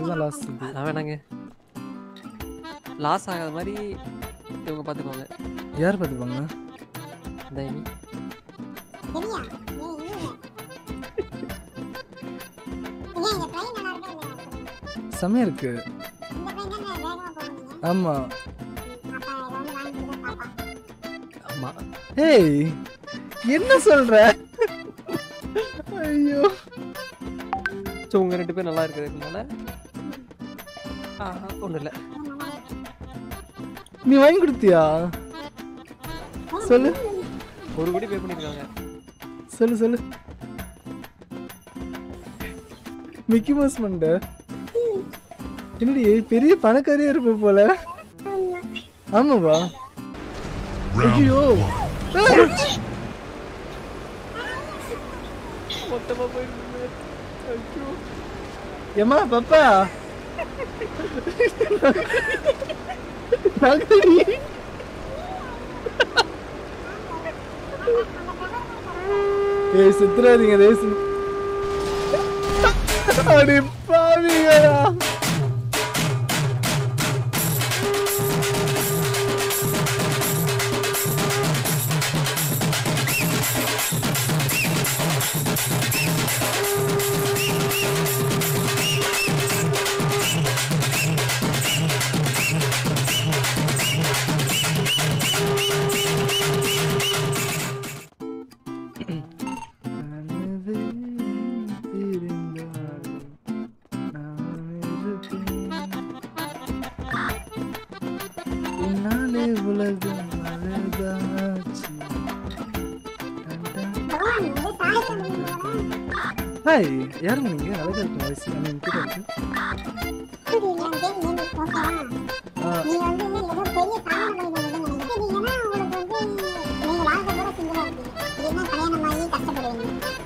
தான் லாஸ்ட் இது அதான் வேணாங்க லாஸ் ஆகாத மாதிரி இவங்க பார்த்துக்கோங்க யார் பார்த்துப்பாங்க இந்த ஐமி சரியா ஏய், இல்ல. ஏன் இந்த ட்ரெயின் நல்லா இருக்கா இல்லையா செம்மையா இருக்கு இந்த ட்ரெயின் தானே வேகமா போகுது ஆமா அப்ப இதை வந்து வாங்கி கொடுத்தா பாப்பா ஆமாம் ஏய் என்ன சொல்ற ஐயோ ஸோ உங்கள் ரெண்டு பேர் நல்லா இருக்கிறதுனால ஒன்றும் இல்லை நீ வாங்கி கொடுத்தியா சொல்லு ஒரு கோடி பே பண்ணியிருக்காங்க சொல்லு சொல்லு மிக்கி மவுஸ் மண்ட என்னடி பெரிய பணக்காரியா இருப்ப போல ஆமாவா ஐயோ மொத்தமாக போயிருக்கு ஏமா பாப்பா நகரி. ஏய் சுத்துறாதீங்க ரேஸ் அடி பாவிங்களா கனவே இருந்தாலும் நான் இருப்பேன். உன்னாலே உலகம் அழகாச்சு ஹாய் யாருங்க நீங்க அழகா இருக்கு வாய்ஸ் நம்ம கிட்ட இருக்கு ஆ, நீ வந்து ஏதோ பெரிய சாதனை பண்ணிட்டு நினைக்கிறேன் ஏன்னா உங்களுக்கு வந்து நீங்க வாழ்க்கை பூரா சிங்கிளா இருப்பீங்க இல்லைன்னா கல்யாணம் ஆகி கஷ்டப்படுவீங்க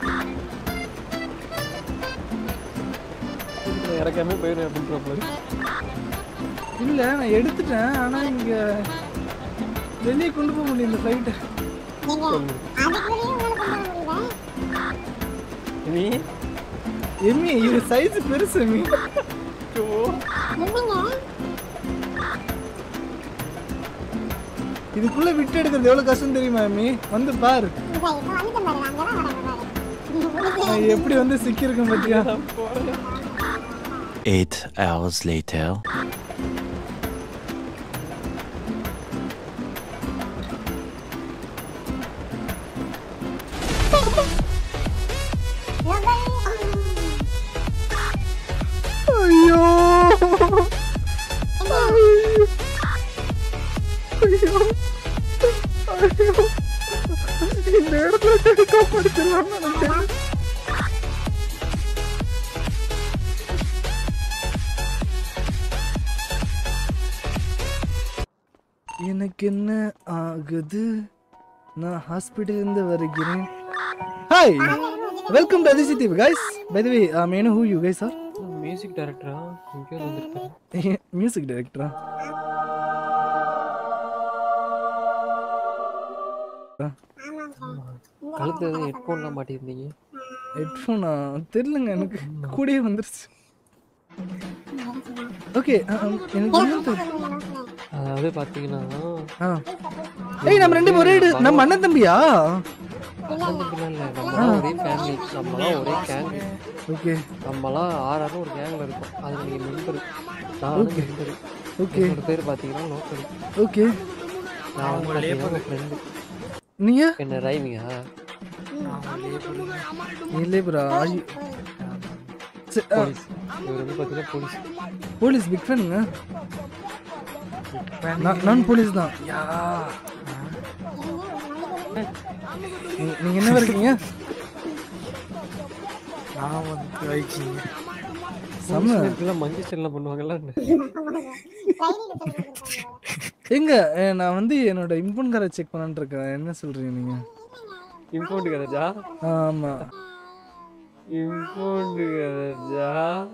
இறக்காம போயிடும் அப்படின்ற போது இல்ல நான் எடுத்துட்டேன் ஆனா இங்க வெளியே கொண்டு போக முடியும் இந்த ஃப்ளைட்டை நீங்க அதுக்குள்ளேயே உங்களை கொண்டு வர முடியல நீ எம்மி இது சைஸ் பெருசு எம்மி என்னங்க இதுக்குள்ள விட்டு எடுக்கிறது எவ்வளவு கஷ்டம் தெரியுமா எம்மி வந்து பாரு இந்த இப்போ வந்துட்டு பாரு அங்கே தான் வரேன் பாரு நான் எப்படி வந்து சிக்கியிருக்கேன் பாத்தியா Eight hours later. ஐயோ ஐயோ ஐயோ ஐயோ இந்த இடத்துல காப்பாடுத்தலாம் நினைச்சேன் எனக்கு என்ன ஆகுது நான் ஹாஸ்பிட்டல் இருந்து வருகிறேன் hi welcome to Athisi Deep guys by the way மேனு who you guys are music டைரக்டரா எங்கேயோ வந்துருக்காரு மியூசிக் டைரக்டரா கழுத்து எதுவும் ஹெட்ஃபோன்லாம் மாட்டியிருந்தீங்க ஹெட்ஃபோனா தெரியலங்க எனக்கு கூடயே வந்துருச்சு ஓகே எனக்கு இன்னும் தெரியல. அதாவது பார்த்தீங்கன்னா ஆ ஏய் நம்ம ரெண்டு பேரும் ஒரே இடு- நம்ம அண்ணன் தம்பியா அண்ணன் தம்பிலாம் இல்லை நம்மலாம் ஒரே ஃபேமிலி நம்மலாம் ஒரே கேங் ஓகே நம்மலாம் ஆறாறு ஒரு கேங்கில் இருக்கோம் அது நீங்கள் மெம்பர் நான் வந்து மெம்பர் ஓகே என்னோட பேர் பார்த்தீங்கன்னா லோக்கல் ஓகே நான் வந்து பார்த்தீங்கன்னா ஃப்ரெண்டு நீங்க என்ன ரைமிங்கா இல்லை ப்ரா போலீஸ் இவர் வந்து பார்த்தீங்கன்னா போலீஸ் போலீஸ் பிக் ஃபேனுங்க நான் போலீஸ் தான் யா நீ- நீங்க என்ன இருக்கீங்க நான் வந்து வைக்கிங் செம்ம இதுக்கெல்லாம் மஞ்சள் செல்லாம் பண்ணுவாங்கல்ல எங்க அஹ், நான் வந்து என்னோட இம்பன் காரை செக் பண்ணலான்னு இருக்கேன் என்ன சொல்றீங்க நீங்க இம்போர்ட் கதஜா ஆமா இம்போர்ட் கதஜா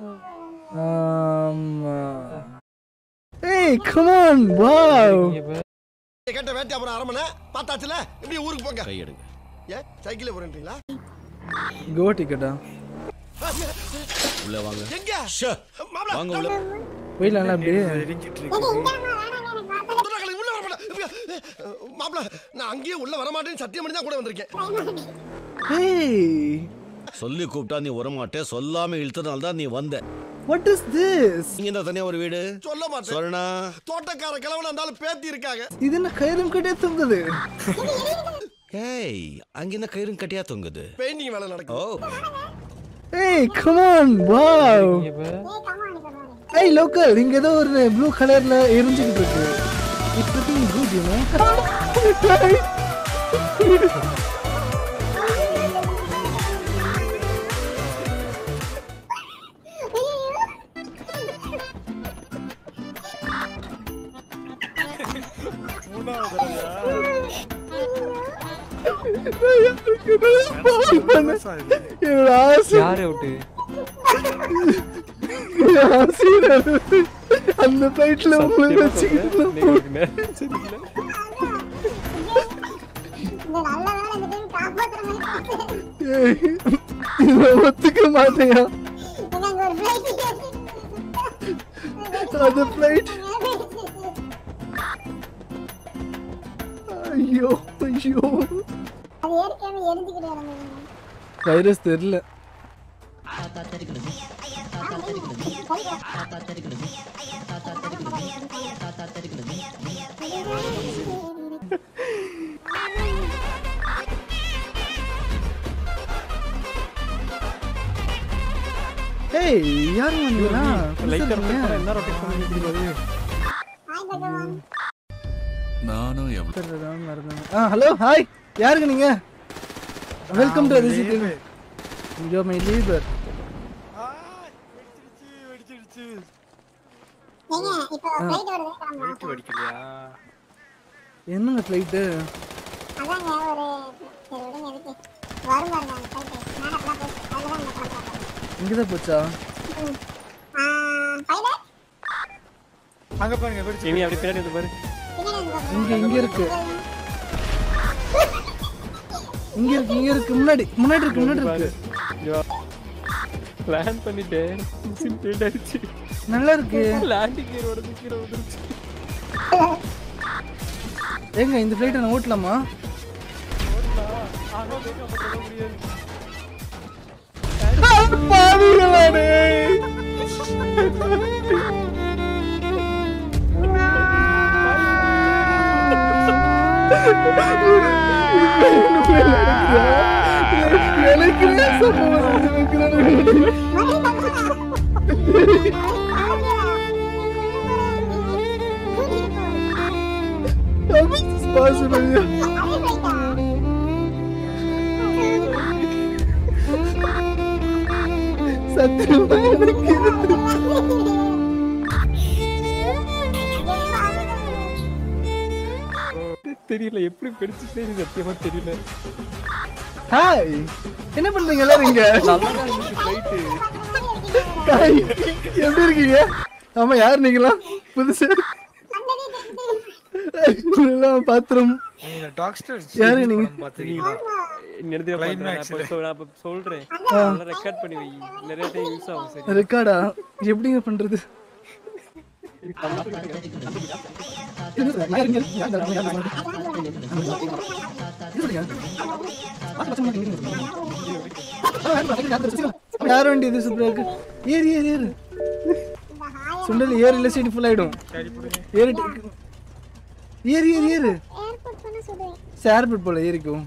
ஆமா ஏய் கம் ஆன் வாவ் கேட்ட வேட்டை அப்புறம் அரை மணி பார்த்தாச்சுல இப்படி ஊருக்கு போங்க கை எடுங்க ஏன் சைக்கிளே போறேன்றீங்களா கோ டிக்கெட்டா உள்ள வாங்க எங்க மாப்பிள வாங்க உள்ள போயிடலாம்ல அப்படியே எரிஞ்சிட்டு ஏங்க, இருக்கு இங்க அம்மா வேணாங்க எனக்கு பார்த்தா தொண்டர்களை உள்ள வர மாட்டேன் மாப்பிள நான் அங்கேயே உள்ள வர மாட்டேன்னு சத்தியம் பண்ணி தான் கூட வந்திருக்கேன் ஹேய் சொல்லி கூப்பிட்டா நீ வரமாட்டே சொல்லாம இழுத்ததுனால தான் நீ வந்த வாட் இஸ் திஸ் நீங்க இந்த தனியா ஒரு வீடு சொல்ல மாட்டேன் சொல்லணா தோட்டக்கார கிழவன் இருந்தாலும் பேத்தி இருக்காங்க இது என்ன கயிறும் கட்டியே தொங்குது ஏய் அங்க என்ன கயிறும் கட்டியா தொங்குது பெயிண்டிங் வேலை ஓ நடக்கும் ஏய் கம் ஆன் வாவ் இப்ப ஏய் கம்மா அனுப்ப பாரு ஏய் லோக்கல் இங்க ஏதோ ஒரு ப்ளூ கலர்ல எரிஞ்சுக்கிட்டு இருக்கு it's looking good you know மூணாவது தடவையா? வருஷம் இது. என்னோட ஆசை யாரு அவுட்டு என் ஆசையை நிறைவேறு. அந்த ஃபைட்ல உங்களை வச்சுக்கிட்டு நான் போறேன். இந்த நல்ல வேலை இந்த டைம் காப்பாத்துற மாதிரி பார்த்தேன் ஏய், இதை ஒத்துக்க மாட்டேயா எங்க அங்க ஒரு ஃப்ளைட் அந்த ஃபிளைட் ஐயோ ஐயோ அது ஏற்கனவே எரிஞ்சுக்கிட்டு இருந்தது வைரஸ் தெரியல ஏய் யார் வந்தீங்களா லைட்டா ரொட்டேட் பண்ண என்ன ரொட்டேட் பண்ணி முடியாது ஹாய் பகவான் நானும் எவ்வளவு ஆ ஹலோ ஹாய் யாருங்க நீங்க welcome to Athisi TV you my leader ஆ, வெடிச்சிடுச்சு, வெடிச்சிடுச்சு. ஏங்க இப்போ ஃப்ளைட் வருது கிளம்பலாம் வெடிக்க வெடிக்கலையா? என்னங்க ஃப்ளைட்டு அதாங்க ஒரு சரி விடுங்க எதுக்கு வரும் பாருங்க அந்த ஃப்ளைட் மேலே அப்பதான் போச்சு அதில் தான் இந்த கிளம்புறாங்க இங்கே தான் போச்சா பைலட் அங்க பாருங்க வெடிச்சு இனி அப்படி பின்னாடி வந்து பாரு இங்க இங்க இருக்கு இங்க இருக்கு இங்க இருக்கு முன்னாடி முன்னாடி இருக்கு முன்னாடி இருக்கு பிளான் பண்ணிட்டேன் மிஷின் ஃபெயில் ஆயிடுச்சு நல்லா இருக்கு லேண்டிங் கியரோட கீழே வந்துருச்சு ஏங்க இந்த ஃப்ளைட்டை நான் ஓட்டலாமா ஆனா வேக மாட்டேன் முடியாது பாவிகளே எனக்கு சம்பவம் நடக்கிறது. How is this possible? சத்தியமா எனக்கு தெரியல எப்படி பிடிச்சு சத்தியமா தெரியல ஹாய் என்ன பண்றீங்க எல்லாரும் இங்க நல்லா தான் இருந்துச்சு ஃப்ளைட்டு ஹாய் எப்படி இருக்கீங்க ஆமா யார் நீங்களா புதுசா இதெல்லாம் பாத்திரம் நீங்க டாக்டர் யாரு நீங்க? பாத்துறீங்களா நிறுத்தி Climax ல. நான் இப்ப சொல்றேன் நல்லா ரெக்கார்ட் பண்ணி வை நிறைய டைம் யூஸ் ஆகும் சரி ரெக்கார்டா எப்படிங்க பண்றது யார் வண்டி இது சூப்பரா இருக்கு ஏறு ஏறு ஏறு சுண்டல் ஏறு இல்ல சீட்டு ஃபுல் ஆயிடும் ஏறு ஏறு ஏறு ஏறு ஏர்போர்ட் பண்ண சொல்லுவேன் சேர்பட் போல ஏறிக்கும்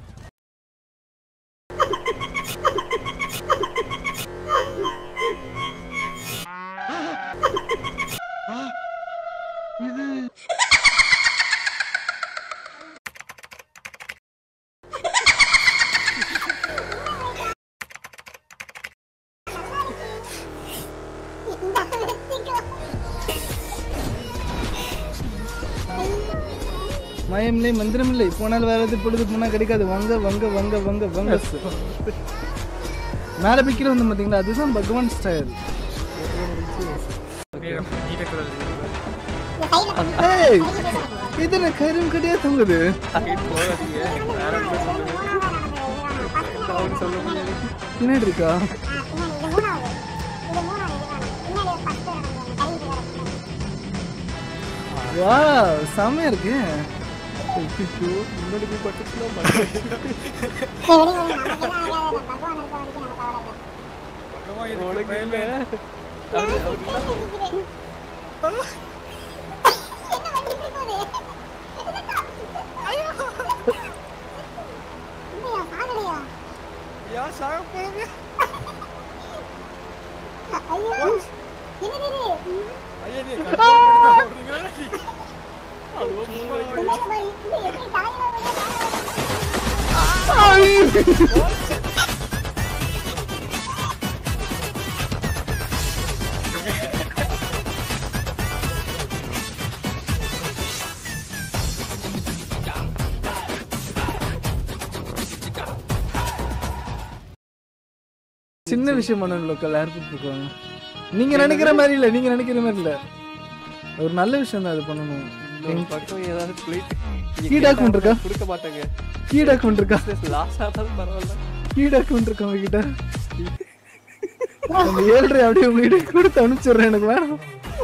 மயமில்லை மந்திரமில்லை போனால் வேறது பொழுது போனா கிடைக்காது வாங்க வாங்க வாங்க வாங்க வாங்க மேல பிக்கிற வந்து பாத்தீங்களா அதுதான் பகவான் ஸ்டைல் நீல கலர் ஏய் இது என்ன கயிறும் கட்டியா தொங்குது போகாதீங்க வேற என்ன சொல்லுங்க அவரு சொல்ல முடியாது பின்னாடி இருக்கா இது மூணாவது இது மூணாவது இதுதானே பின்னாடி ஃபர்ஸ்ட் வா செமையா இருக்கு ஐயோ, முன்னாடி போய் பட்டுச்சுன்னா சரி விடுங்க விடுங்க நமக்கு எல்லாம் ஆகாது பகவான் இருக்க வரைக்கும் நமக்கு கவலை இல்லை பக்கமா இருக்கு உனக்கு இல்ல என்ன வண்டி போகுது இல்லையா சாகலையா யா சாக போறோமே ஐயோ என்னது இது ஐயா நீ கண்டிப்பா ஓடுறீங்களா பின்னாடி பாரு, இது எப்படி தலையில விழுந்து சின்ன விஷயம் பண்ணணும் லோக்கல் ஏர்போர்ட் போக்குவாங்க நீங்க நினைக்கிற மாதிரி இல்ல நீங்க நினைக்கிற மாதிரி இல்ல ஒரு நல்ல விஷயம் தான் அது பண்ணணும் இன்னொரு பக்கம் ஏதாவது பிளேட் Key document இருக்கா? கொடுக்க மாட்டாங்க கீ டாக்குமெண்ட் இருக்கா லாஸ் ஆனாலும் பரவாயில்ல கீ டாக்குமெண்ட் இருக்கா உங்ககிட்ட அந்த ஏழ்ரை அப்படியே உங்ககிட்ட கொடுத்து அனுப்பிச்சிடுறேன் எனக்கு வேணும்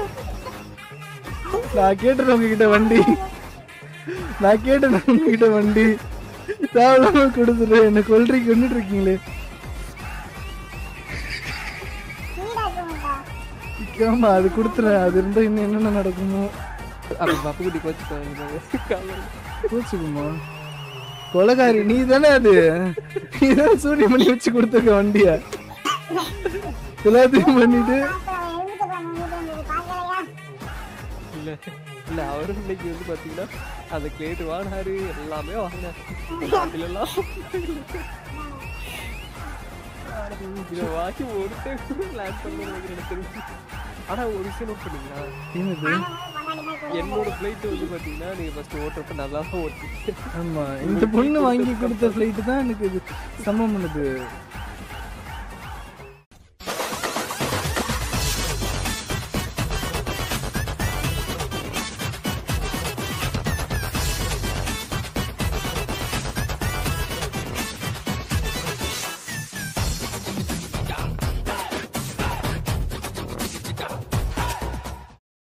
நான் கேட்டுறேன் உங்ககிட்ட வண்டி நான் கேட்டேன் உங்ககிட்ட வண்டி தேவையில்லாம கொடுத்துட்டு என்ன கொல்றி கொண்டுட்டு இருக்கீங்களே வீடாக்குமாட்டா ஆமா அது கொடுத்துறேன் அது இருந்தா இன்னும் என்னென்ன நடக்குமோ அப்படி பப்பு குட்டி கோச்சுக்கோங்க கோச்சுக்குமா கொலகாரி நீ தானே அது நீ தான் சூரிய மணி வச்சு கொடுத்துருக்க வண்டிய எல்லாத்தையும் பண்ணிட்டு அப்புறம் எழுந்துட்டு போன வீட்டு வந்தது பார்க்கலையா இல்ல இல்ல அவரும் இன்னைக்கு வந்து பாத்தீங்கன்னா அந்த கிளேட் வாங்கினாரு எல்லாமே வாங்கினாரு எல்லாம் இதை வாங்கி ஒருத்தர் பிளான் பண்ணி எனக்கு தெரிஞ்சு ஆனா ஒரு விஷயம் நோட் பண்ணீங்களா என்னது முன்னாடி போய் கொடு. என்னோட ஃபிளைட் வந்து பாத்தீங்கன்னா நீங்க ஃபர்ஸ்ட் ஓட்டுறப்ப நல்லா தான் ஓட்டுறீங்க ஆமா இந்த பொண்ணு வாங்கி கொடுத்த ஃப்ளைட் தான் எனக்கு இது சமம் பண்ணுது